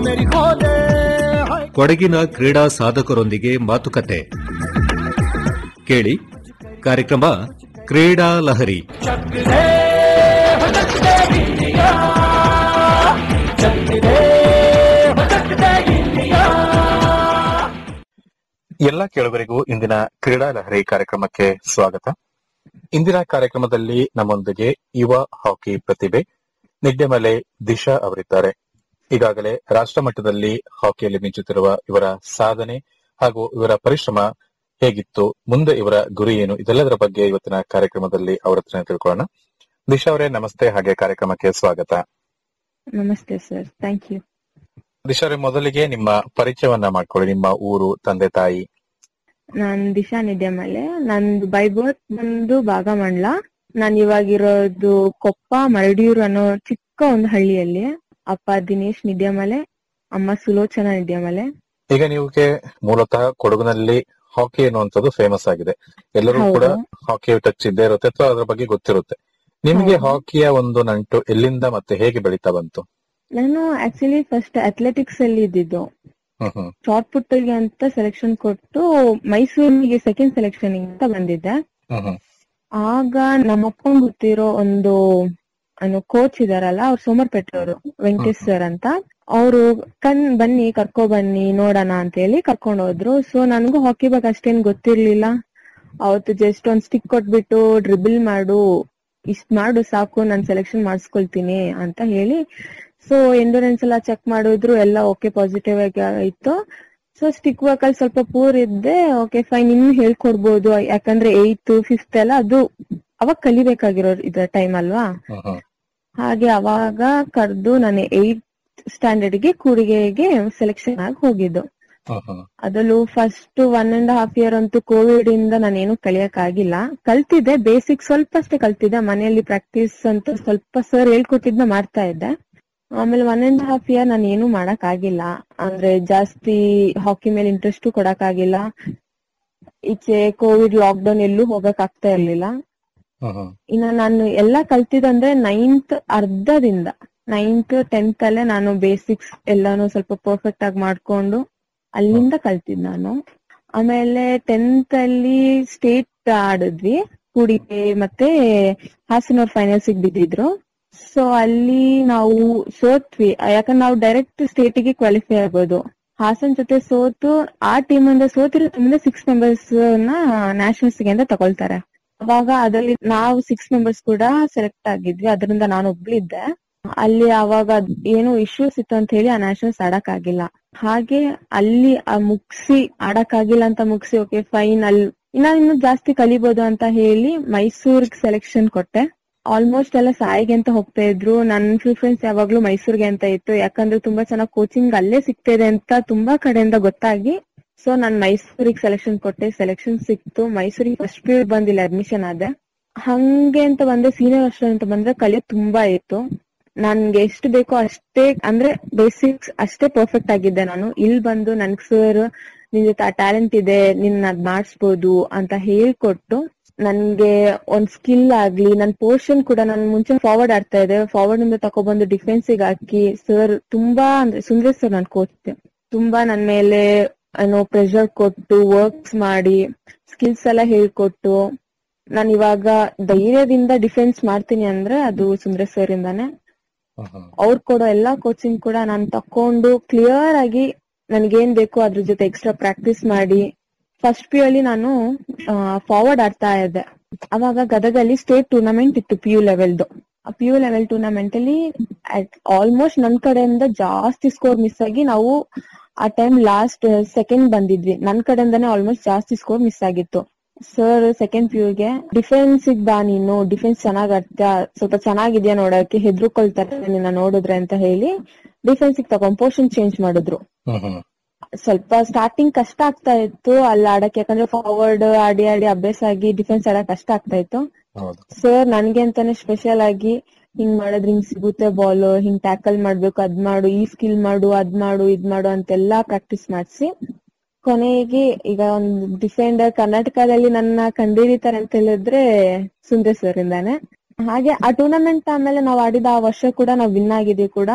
ಕೊಡಗಿನ ಕ್ರೀಡಾ ಸಾಧಕರೊಂದಿಗೆ ಮಾತುಕತೆ ಕೇಳಿ ಕಾರ್ಯಕ್ರಮ ಕ್ರೀಡಾ ಲಹರಿ ಎಲ್ಲ ಕೇಳುಗರಿಗೂ ಇಂದಿನ ಕ್ರೀಡಾ ಲಹರಿ ಕಾರ್ಯಕ್ರಮಕ್ಕೆ ಸ್ವಾಗತ ಇಂದಿನ ಕಾರ್ಯಕ್ರಮದಲ್ಲಿ ನಮ್ಮೊಂದಿಗೆ ಯುವ ಹಾಕಿ ಪ್ರತಿಭೆ ನಿಡ್ಡೆಮಲೆ ದಿಶಾ ಅವರಿದ್ದಾರೆ ಈಗಾಗಲೇ ರಾಷ್ಟ್ರ ಮಟ್ಟದಲ್ಲಿ ಹಾಕಿಯಲ್ಲಿ ಮಿಂಚುತ್ತಿರುವ ಇವರ ಸಾಧನೆ ಹಾಗೂ ಇವರ ಪರಿಶ್ರಮ ಹೇಗಿತ್ತು ಮುಂದೆ ಇವರ ಗುರಿ ಏನು ಇದೆಲ್ಲದರ ಬಗ್ಗೆ ಇವತ್ತಿನ ಕಾರ್ಯಕ್ರಮದಲ್ಲಿ ಅವರ ಹತ್ರ ತಿಳ್ಕೊಳ್ಳೋಣ ದಿಶಾ ಅವರೇ ನಮಸ್ತೆ ಹಾಗೆ ಕಾರ್ಯಕ್ರಮಕ್ಕೆ ಸ್ವಾಗತ ನಮಸ್ತೆ ಸರ್ ಥ್ಯಾಂಕ್ ಯು ದಿಶಾ ಅವರೇ ಮೊದಲಿಗೆ ನಿಮ್ಮ ಪರಿಚಯವನ್ನ ಮಾಡ್ಕೊಳ್ಳಿ ನಿಮ್ಮ ಊರು ತಂದೆ ತಾಯಿ ನಾನ್ ದಿಶಾ ನಿದ್ಯಮಲೆ ನಂದು ಬೈ ಬರ್ತ್ ಬಂದು ಭಾಗಮಂಡ್ಲ ನಾನ್ ಇವಾಗಿರೋದು ಕೊಪ್ಪ ಮರಡಿಯೂರು ಅನ್ನೋ ಚಿಕ್ಕ ಒಂದು ಹಳ್ಳಿಯಲ್ಲಿ ಅಪ್ಪ ದಿನೇಶ್ ನಿದ್ಯಮಲೆ ಅಮ್ಮ ಸುಲೋಚನಾ ನಿದ್ಯಮಲೆ ಈಗ ನೀವುಗೆ ಮೂಲತಃ ಕೊಡಗಿನಲ್ಲಿ ಹಾಕಿ ಅನ್ನುವಂಥದ್ದು ಫೇಮಸ್ ಆಗಿದೆ ಎಲ್ಲರೂ ಹೌದು. ಕೂಡ ಹಾಕಿ ಟಚ್ ಇದ್ದೇ ಇರುತ್ತೆ ಅಥವಾ ಅದರ ಬಗ್ಗೆ ಗೊತ್ತಿರುತ್ತೆ ನಿಮ್ಗೆ ಹೌದು. ಹಾಕಿಯ ಒಂದು ನಂಟು ಎಲ್ಲಿಂದ ಮತ್ತೆ ಹೇಗೆ ಬೆಳೀತಾ ಬಂತು ನಾನು ಆಕ್ಚುಲಿ ಫಸ್ಟ್ ಅಥ್ಲೆಟಿಕ್ಸ್ ಅಲ್ಲಿ ಇದ್ದಿದ್ದು ಹ್ಮ್ ಹ್ಮ್ ಶಾರ್ಟ್ ಪುಟ್ಗೆ ಅಂತ ಸೆಲೆಕ್ಷನ್ ಕೊಟ್ಟು ಮೈಸೂರಿಗೆ ಸೆಕೆಂಡ್ ಸೆಲೆಕ್ಷನ್ ಅಂತ ಬಂದಿದ್ದೆ ಹ್ಮ್ ಹ್ಮ್ ಆಗ ನಮ್ಮಪ್ಪಂಗ್ ಗೊತ್ತಿರೋ ಒಂದು ಏನು ಕೋಚ್ ಇದಾರಲ್ಲ ಅವ್ರು ಸೋಮರ್ಪೇಟೆ ಅವರು ವೆಂಕಟೇಶ್ ಸರ್ ಅಂತ ಅವರು ಕಣ್ ಬನ್ನಿ ಕರ್ಕೊ ಬನ್ನಿ ನೋಡೋಣ ಅಂತ ಹೇಳಿ ಕರ್ಕೊಂಡ್ ಹೋದ್ರು ಸೊ ನನ್ಗೂ ಹಾಕಿ ಬಗ್ಗೆ ಅಷ್ಟೇನ್ ಗೊತ್ತಿರ್ಲಿಲ್ಲ ಅವತ್ತು ಜಸ್ಟ್ ಒಂದ್ ಸ್ಟಿಕ್ ಕೊಟ್ಬಿಟ್ಟು ಡ್ರಿಬಲ್ ಮಾಡು ಇಷ್ಟ್ ಮಾಡು ಸಾಕು ನಾನ್ ಸೆಲೆಕ್ಷನ್ ಮಾಡಿಸ್ಕೊಳ್ತೀನಿ ಅಂತ ಹೇಳಿ ಸೊ ಎಂಡೂರೆನ್ಸ್ ಎಲ್ಲ ಚೆಕ್ ಮಾಡಿದ್ರು ಎಲ್ಲ ಓಕೆ ಪಾಸಿಟಿವ್ ಆಗಿ ಇತ್ತು ಸೊ ಸ್ಟಿಕ್ ವರ್ಕ್ ಅಲ್ಲಿ ಸ್ವಲ್ಪ ಪೂರ್ ಇದ್ದೆ ಓಕೆ ಫೈನ್ ಇನ್ನು ಹೇಳ್ಕೊಡ್ಬೋದು ಯಾಕಂದ್ರೆ ಏಯ್ತ್ ಫಿಫ್ತ್ ಎಲ್ಲ ಅದು ಅವಾಗ ಕಲಿಬೇಕಾಗಿರೋ ಇದ ಟೈಮ್ ಅಲ್ವಾ ಹ್ಮ್ ಹ್ಮ್ ಹಾಗೆ ಅವಾಗ ಕರೆದು ನಾನು ಏಯ್ತ್ ಸ್ಟ್ಯಾಂಡರ್ಡ್ ಗೆ ಕೂಡಿಗೆಗೆ ಸೆಲೆಕ್ಷನ್ ಆಗಿ ಹೋಗಿದ್ದು ಹ್ಮ್ ಹ್ಮ್ ಅದರಲ್ಲೂ first one and half year ಅಂತೂ ಕೋವಿಡ್ ಇಂದ ನಾನೇನು ಕಲಿಯಕ್ ಆಗಿಲ್ಲ ಕಲ್ತಿದ್ದೆ ಬೇಸಿಕ್ ಸ್ವಲ್ಪ ಅಷ್ಟೇ ಕಲ್ತಿದ್ದೆ ಮನೆಯಲ್ಲಿ ಪ್ರಾಕ್ಟೀಸ್ ಅಂತ ಸ್ವಲ್ಪ ಸರ್ ಹೇಳ್ಕೊಟ್ಟಿದ್ನ ಮಾಡ್ತಾ ಇದ್ದೆ ಆಮೇಲೆ ಒನ್ ಅಂಡ್ ಹಾಫ್ ಇಯರ್ ನಾನು ಏನು ಮಾಡಕ್ ಆಗಿಲ್ಲ ಅಂದ್ರೆ ಜಾಸ್ತಿ ಹಾಕಿ ಮೇಲೆ ಇಂಟ್ರೆಸ್ಟ್ ಕೊಡಕ್ ಆಗಿಲ್ಲ ಈಚೆ ಕೋವಿಡ್ ಲಾಕ್ ಡೌನ್ ಎಲ್ಲೂ ಹೋಗಕ್ ಆಗ್ತಾ ಇರ್ಲಿಲ್ಲ ಹ್ಮ್ ಹ್ಮ್ ಇನ್ನ ನಾನು ಎಲ್ಲ ಕಲ್ತಿದಂದ್ರೆ ನೈನ್ತ್ ಅರ್ಧದಿಂದ ನೈನ್ತ್ ಟೆಂತ್ ಅಲ್ಲೇ ನಾನು ಬೇಸಿಕ್ಸ್ ಎಲ್ಲಾನು ಸ್ವಲ್ಪ ಪರ್ಫೆಕ್ಟ್ ಆಗಿ ಮಾಡ್ಕೊಂಡು ಅಲ್ಲಿಂದ ಕಲ್ತಿದ್ ನಾನು ಆಮೇಲೆ ಟೆಂತ್ ಅಲ್ಲಿ ಸ್ಟೇಟ್ ಆಡಿದ್ವಿ ಕೂಡಿಗೆ ಮತ್ತೆ ಹಾಸನವ್ರ ಫೈನಲ್ಸ್ ಬಿದ್ದಿದ್ರು ಸೊ ಅಲ್ಲಿ ನಾವು ಸೋತ್ವಿ ಯಾಕಂದ್ರೆ ನಾವು ಡೈರೆಕ್ಟ್ ಸ್ಟೇಟ್ ಗೆ ಕ್ವಾಲಿಫೈ ಆಗ್ಬೋದು ಹಾಸನ್ ಜೊತೆ ಸೋತು ಆ ಟೀಮ್ ಇಂದ ಸೋತಿರೋ ಮುಂದೆ ಸಿಕ್ಸ್ ಮೆಂಬರ್ಸ್ ನ ನ್ಯಾಷನಲ್ಸ್ ಗೆ ಅಂತ ತಗೊಳ್ತಾರೆ ಅವಾಗ ಅದರಲ್ಲಿ ನಾವು ಸಿಕ್ಸ್ ಮೆಂಬರ್ಸ್ ಕೂಡ ಸೆಲೆಕ್ಟ್ ಆಗಿದ್ವಿ ಅದರಿಂದ ನಾನು ಒಬ್ಳಿದ್ದೆ ಅಲ್ಲಿ ಅವಾಗ ಅದ್ ಏನೋ ಇಶ್ಯೂಸ್ ಇತ್ತು ಅಂತ ಹೇಳಿ ಆ ನ್ಯಾಷನಲ್ಸ್ ಆಡಕ್ ಆಗಿಲ್ಲ ಹಾಗೆ ಅಲ್ಲಿ ಆ ಮುಗ್ಸಿ ಆಡಕ್ ಆಗಿಲ್ಲ ಅಂತ ಮುಗ್ಸಿ ಓಕೆ ಫೈನ್ ಅಲ್ಲಿ ಇನ್ನ ಇನ್ನು ಜಾಸ್ತಿ ಕಲಿಬೋದು ಅಂತ ಹೇಳಿ ಮೈಸೂರ್ಗ್ ಸೆಲೆಕ್ಷನ್ ಕೊಟ್ಟೆ ಆಲ್ಮೋಸ್ಟ್ ಎಲ್ಲ ಸಾಯಿಗೆ ಅಂತ ಹೋಗ್ತಾ ಇದ್ರು ನನ್ ಪ್ರಿಫರೆನ್ಸ್ ಯಾವಾಗ್ಲೂ ಮೈಸೂರ್ಗೆ ಅಂತ ಇತ್ತು ಯಾಕಂದ್ರೆ ತುಂಬಾ ಚೆನ್ನಾಗಿ ಕೋಚಿಂಗ್ ಅಲ್ಲೇ ಸಿಗ್ತಾ ಇದೆ ಅಂತ ತುಂಬಾ ಕಡೆಯಿಂದ ಗೊತ್ತಾಗಿ ಸೊ ನಾನ್ ಮೈಸೂರಿಗೆ ಸೆಲೆಕ್ಷನ್ ಕೊಟ್ಟೆ ಸೆಲೆಕ್ಷನ್ ಸಿಕ್ತು ಮೈಸೂರಿಗೆ ಫಸ್ಟ್ ಪಿ ಬಂದಿಲ್ಲ ಅಡ್ಮಿಷನ್ ಆದೆ ಹಂಗೆ ಅಂತ ಬಂದ್ರೆ ಸೀನಿಯರ್ ಅಷ್ಟೇ ಅಂತ ಬಂದ್ರೆ ಕಲಿಯೋದ್ ತುಂಬಾ ಇತ್ತು ನನ್ಗೆ ಎಷ್ಟು ಬೇಕೋ ಅಷ್ಟೇ ಅಂದ್ರೆ ಬೇಸಿಕ್ಸ್ ಅಷ್ಟೇ ಪರ್ಫೆಕ್ಟ್ ಆಗಿದ್ದೆ ನಾನು ಇಲ್ಲಿ ಬಂದು ನನ್ಗ್ ಸರ್ ನಿನ್ ಜೊತೆ ಆ ಟ್ಯಾಲೆಂಟ್ ಇದೆ ನಿನ್ನ ಅದ್ ಮಾಡಿಸ್ಬೋದು ಅಂತ ಹೇಳ್ಕೊಟ್ಟು ನನ್ಗೆ ಒಂದ್ ಸ್ಕಿಲ್ ಆಗ್ಲಿ ನನ್ ಪೋರ್ಷನ್ ಕೂಡ ನಾನು ಮುಂಚೆ ಫಾರ್ವರ್ಡ್ ಆಡ್ತಾ ಇದ್ದೆ ಫಾರ್ವರ್ಡ್ ಇಂದ ತಕೊಬಂದು ಡಿಫೆನ್ಸಿಗೆ ಹಾಕಿ ಸರ್ ತುಂಬಾ ಅಂದ್ರೆ ಸುಂದರ್ ಸರ್ ನನ್ ಕೋಚ್ ತುಂಬಾ ನನ್ ಮೇಲೆ ಏನೋ ಪ್ರೆಷರ್ ಕೊಟ್ಟು ವರ್ಕ್ಸ್ ಮಾಡಿ ಸ್ಕಿಲ್ಸ್ ಎಲ್ಲ ಹೇಳ್ಕೊಟ್ಟು ನಾನು ಇವಾಗ ಧೈರ್ಯದಿಂದ ಡಿಫೆನ್ಸ್ ಮಾಡ್ತೀನಿ ಅಂದ್ರೆ ಅದು ಸುಂದರ್ ಸರ್ ಇಂದಾನೆ ಹ್ಮ್ ಹ್ಮ್ ಅವ್ರು ಕೊಡೋ ಎಲ್ಲಾ ಕೋಚಿಂಗ್ ಕೂಡ ನಾನು ತಕೊಂಡು ಕ್ಲಿಯರ್ ಆಗಿ ನನ್ಗೇನ್ ಬೇಕು ಅದ್ರ ಜೊತೆ ಎಕ್ಸ್ಟ್ರಾ ಪ್ರಾಕ್ಟೀಸ್ ಮಾಡಿ ಫಸ್ಟ್ ಪಿ ಅಲ್ಲಿ ನಾನು ಫಾರ್ವರ್ಡ್ ಆಡ್ತಾ ಇದ್ದೆ ಅವಾಗ ಗದಗಲ್ಲಿ ಸ್ಟೇಟ್ ಟೂರ್ನಮೆಂಟ್ ಇತ್ತು ಪಿ ಯು ಲೆವೆಲ್ದು ಆ ಪಿ ಯು ಲೆವೆಲ್ ಟೂರ್ನಮೆಂಟ್ ಅಲ್ಲಿ ಆಲ್ಮೋಸ್ಟ್ ನನ್ ಕಡೆಯಿಂದ ಜಾಸ್ತಿ ಸ್ಕೋರ್ ಮಿಸ್ ಆಗಿ ನಾವು ಆ ಟೈಮ್ ಲಾಸ್ಟ್ ಸೆಕೆಂಡ್ ಬಂದಿದ್ವಿ ನನ್ ಕಡೆಯಿಂದಾನೆ ಆಲ್ಮೋಸ್ಟ್ ಜಾಸ್ತಿ ಸ್ಕೋರ್ ಮಿಸ್ ಆಗಿತ್ತು ಸರ್ ಸೆಕೆಂಡ್ ಪಿ ಗೆ ಡಿಫೆನ್ಸ್ ಬಾ ನೀನು ಡಿಫೆನ್ಸ್ ಚೆನ್ನಾಗ್ ಆಡ್ತೀಯ ಸ್ವಲ್ಪ ಚೆನ್ನಾಗಿದ್ಯಾ ನೋಡಕ್ಕೆ ಹೆದ್ರುಕೊಳ್ತಾರೆ ನಿನ್ನ ನೋಡಿದ್ರೆ ಅಂತ ಹೇಳಿ ಡಿಫೆನ್ಸ್ ತಗೊಂಡ್ ಪೋರ್ಷನ್ ಚೇಂಜ್ ಮಾಡಿದ್ರು ಹ್ಮ್ ಹ್ಮ್ ಸ್ವಲ್ಪ ಸ್ಟಾರ್ಟಿಂಗ್ ಕಷ್ಟ ಆಗ್ತಾ ಇತ್ತು ಅಲ್ಲಿ ಆಡಕ್ಕೆ ಯಾಕಂದ್ರೆ ಫಾರ್ವರ್ಡ್ ಆಡಿ ಆಡಿ ಅಭ್ಯಾಸ ಆಗಿ ಡಿಫೆನ್ಸ್ ಆಡಕ್ ಕಷ್ಟ ಆಗ್ತಾ ಇತ್ತು ಹೌದು ಸರ್ ನನ್ಗೆ ಅಂತಾನೆ ಸ್ಪೆಷಲ್ ಆಗಿ ಹಿಂಗ್ ಮಾಡಿದ್ರೆ ಹಿಂಗ್ ಸಿಗುತ್ತೆ ಬಾಲ್ ಹಿಂಗ್ ಟ್ಯಾಕಲ್ ಮಾಡ್ಬೇಕು ಅದ್ ಮಾಡು ಈ ಸ್ಕಿಲ್ ಮಾಡು ಅದ್ ಮಾಡು ಇದ್ ಮಾಡು ಅಂತೆಲ್ಲಾ ಪ್ರಾಕ್ಟೀಸ್ ಮಾಡ್ಸಿ ಕೊನೆಗೆ ಈಗ ಒಂದು ಡಿಫೆಂಡರ್ ಕರ್ನಾಟಕದಲ್ಲಿ ನನ್ನ ಕಂಡಿಡಿತಾರೆ ಅಂತ ಹೇಳಿದ್ರೆ ಸುಂದರ್ ಸರ್ ಇಂದಾನೆ ಹಾಗೆ ಆ ಟೂರ್ನಮೆಂಟ್ ಆಮೇಲೆ ನಾವ್ ಆಡಿದ ಆ ವರ್ಷ ಕೂಡ ನಾವ್ ವಿನ್ ಆಗಿದೀವಿ ಕೂಡ